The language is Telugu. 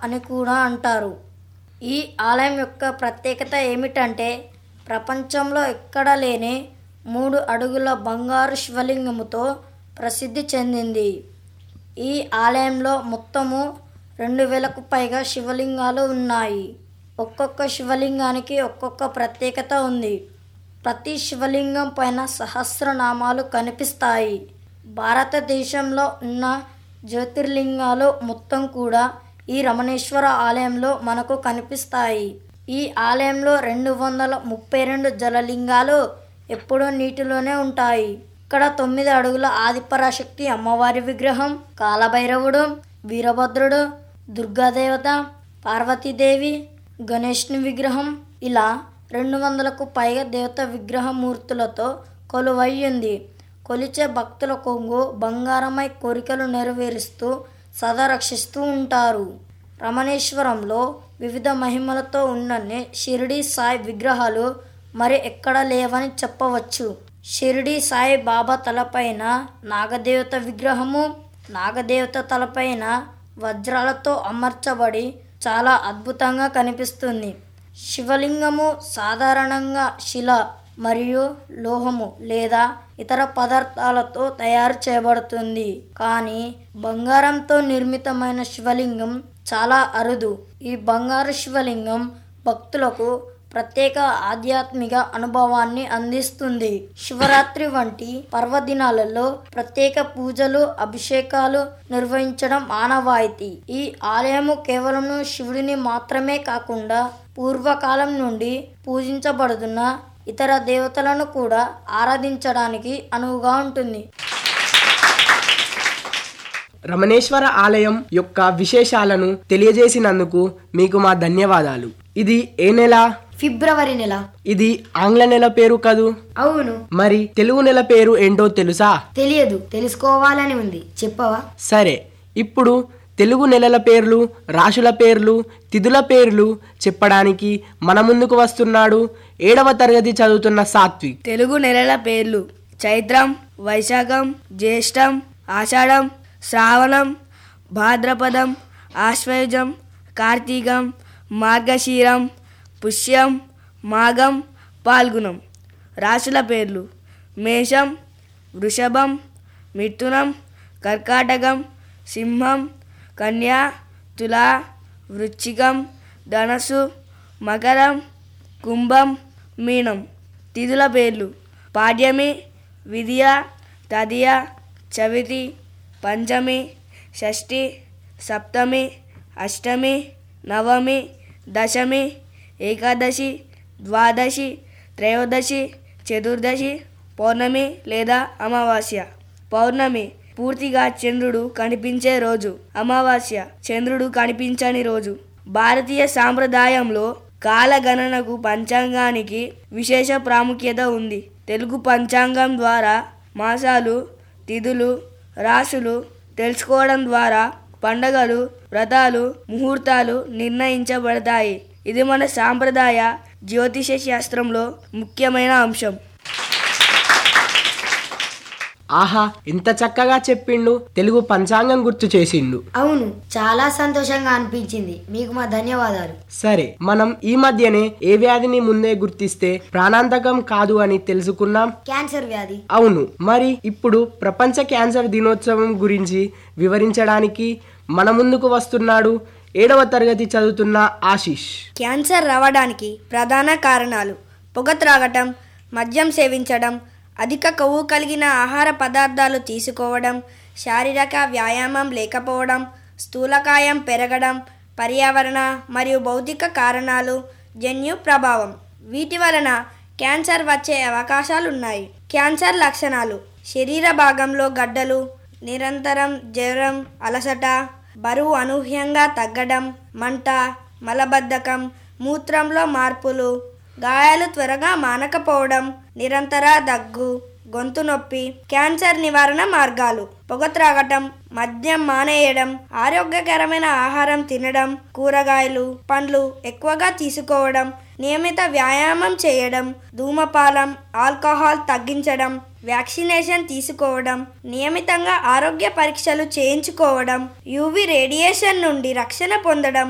అని కూడా అంటారు ఈ ఆలయం యొక్క ప్రత్యేకత ఏమిటంటే ప్రపంచంలో ఎక్కడా లేని మూడు అడుగుల బంగారు శివలింగముతో ప్రసిద్ధి చెందింది ఈ ఆలయంలో మొత్తము రెండు వేలకు పైగా శివలింగాలు ఉన్నాయి ఒక్కొక్క శివలింగానికి ఒక్కొక్క ప్రత్యేకత ఉంది ప్రతి శివలింగం పైన సహస్రనామాలు కనిపిస్తాయి భారతదేశంలో ఉన్న జ్యోతిర్లింగాలు మొత్తం కూడా ఈ రమణేశ్వర ఆలయంలో మనకు కనిపిస్తాయి ఈ ఆలయంలో రెండు వందల ముప్పై రెండు జలలింగాలు ఎప్పుడూ నీటిలోనే ఉంటాయి ఇక్కడ తొమ్మిది అడుగుల ఆదిపరాశక్తి అమ్మవారి విగ్రహం కాలభైరవుడు వీరభద్రుడు దుర్గాదేవత పార్వతీదేవి గణేష్ని విగ్రహం ఇలా రెండు వందలకు పైగా దేవత విగ్రహ మూర్తులతో కొలువై ఉంది కొలిచే భక్తుల కొంగు బంగారమై కోరికలు నెరవేరుస్తూ సదా రక్షిస్తూ ఉంటారు రమణేశ్వరంలో వివిధ మహిమలతో ఉన్నన్ని షిరిడి సాయి విగ్రహాలు మరి ఎక్కడ లేవని చెప్పవచ్చు షిరిడి సాయి బాబా తలపైన నాగదేవత విగ్రహము నాగదేవత తలపైన వజ్రాలతో అమర్చబడి చాలా అద్భుతంగా కనిపిస్తుంది శివలింగము సాధారణంగా శిల మరియు లోహము లేదా ఇతర పదార్థాలతో తయారు చేయబడుతుంది కానీ బంగారంతో నిర్మితమైన శివలింగం చాలా అరుదు ఈ బంగారు శివలింగం భక్తులకు ప్రత్యేక ఆధ్యాత్మిక అనుభవాన్ని అందిస్తుంది శివరాత్రి వంటి పర్వదినాలలో ప్రత్యేక పూజలు అభిషేకాలు నిర్వహించడం ఆనవాయితీ ఈ ఆలయము కేవలం శివుడిని మాత్రమే కాకుండా పూర్వకాలం నుండి పూజించబడుతున్న ఇతర దేవతలను కూడా ఆరాధించడానికి అనువుగా ఉంటుంది రమణేశ్వర ఆలయం యొక్క విశేషాలను తెలియజేసినందుకు మీకు మా ధన్యవాదాలు ఇది ఏ నెల ఫిబ్రవరి నెల ఇది ఆంగ్ల నెల పేరు కదూ అవును మరి తెలుగు నెల పేరు ఏంటో తెలుసా తెలియదు తెలుసుకోవాలని ఉంది చెప్పవా సరే ఇప్పుడు తెలుగు నెలల పేర్లు రాశుల పేర్లు తిథుల పేర్లు చెప్పడానికి మన ముందుకు వస్తున్నాడు ఏడవ తరగతి చదువుతున్న సాత్విక్ తెలుగు నెలల పేర్లు చైత్రం వైశాఖం జ్యేష్టం ఆషాఢం శ్రావణం భాద్రపదం ఆశ్వయుజం కార్తీకం మార్గశీరం పుష్యం మాఘం పాల్గుణం రాశుల పేర్లు మేషం వృషభం మిథునం కర్కాటకం సింహం కన్యా తుల వృశ్చికం ధనస్సు మకరం కుంభం మీనం తిథుల పేర్లు పాడ్యమి విద్య తదియ చవితి పంచమి షష్ఠి సప్తమి అష్టమి నవమి దశమి ఏకాదశి ద్వాదశి త్రయోదశి చతుర్దశి పౌర్ణమి లేదా అమావాస్య పౌర్ణమి పూర్తిగా చంద్రుడు కనిపించే రోజు అమావాస్య చంద్రుడు కనిపించని రోజు భారతీయ సాంప్రదాయంలో కాలగణనకు పంచాంగానికి విశేష ప్రాముఖ్యత ఉంది తెలుగు పంచాంగం ద్వారా మాసాలు తిథులు రాశులు తెలుసుకోవడం ద్వారా పండగలు వ్రతాలు ముహూర్తాలు నిర్ణయించబడతాయి ఇది మన సాంప్రదాయ జ్యోతిష శాస్త్రంలో ముఖ్యమైన అంశం ఆహా ఎంత చక్కగా చెప్పిండు తెలుగు పంచాంగం గుర్తు చేసిండు అవును చాలా సంతోషంగా అనిపించింది మీకు మా ధన్యవాదాలు సరే మనం ఈ మధ్యనే ఏ వ్యాధిని ముందే గుర్తిస్తే ప్రాణాంతకం కాదు అని తెలుసుకున్నాం క్యాన్సర్ వ్యాధి అవును మరి ఇప్పుడు ప్రపంచ క్యాన్సర్ దినోత్సవం గురించి వివరించడానికి మన ముందుకు వస్తున్నాడు ఏడవ తరగతి చదువుతున్న ఆశీష్ క్యాన్సర్ రావడానికి ప్రధాన కారణాలు పొగ త్రాగటం మద్యం సేవించడం అధిక కొవ్వు కలిగిన ఆహార పదార్థాలు తీసుకోవడం శారీరక వ్యాయామం లేకపోవడం స్థూలకాయం పెరగడం పర్యావరణ మరియు భౌతిక కారణాలు జన్యు ప్రభావం వీటి వలన క్యాన్సర్ వచ్చే అవకాశాలున్నాయి క్యాన్సర్ లక్షణాలు శరీర భాగంలో గడ్డలు నిరంతరం జ్వరం అలసట బరువు అనూహ్యంగా తగ్గడం మంట మలబద్ధకం మూత్రంలో మార్పులు గాయాలు త్వరగా మానకపోవడం నిరంతర దగ్గు గొంతు నొప్పి క్యాన్సర్ నివారణ మార్గాలు పొగ త్రాగటం మద్యం మానేయడం ఆరోగ్యకరమైన ఆహారం తినడం కూరగాయలు పండ్లు ఎక్కువగా తీసుకోవడం నియమిత వ్యాయామం చేయడం ధూమపానం ఆల్కహాల్ తగ్గించడం వ్యాక్సినేషన్ తీసుకోవడం నియమితంగా ఆరోగ్య పరీక్షలు చేయించుకోవడం యూవి రేడియేషన్ నుండి రక్షణ పొందడం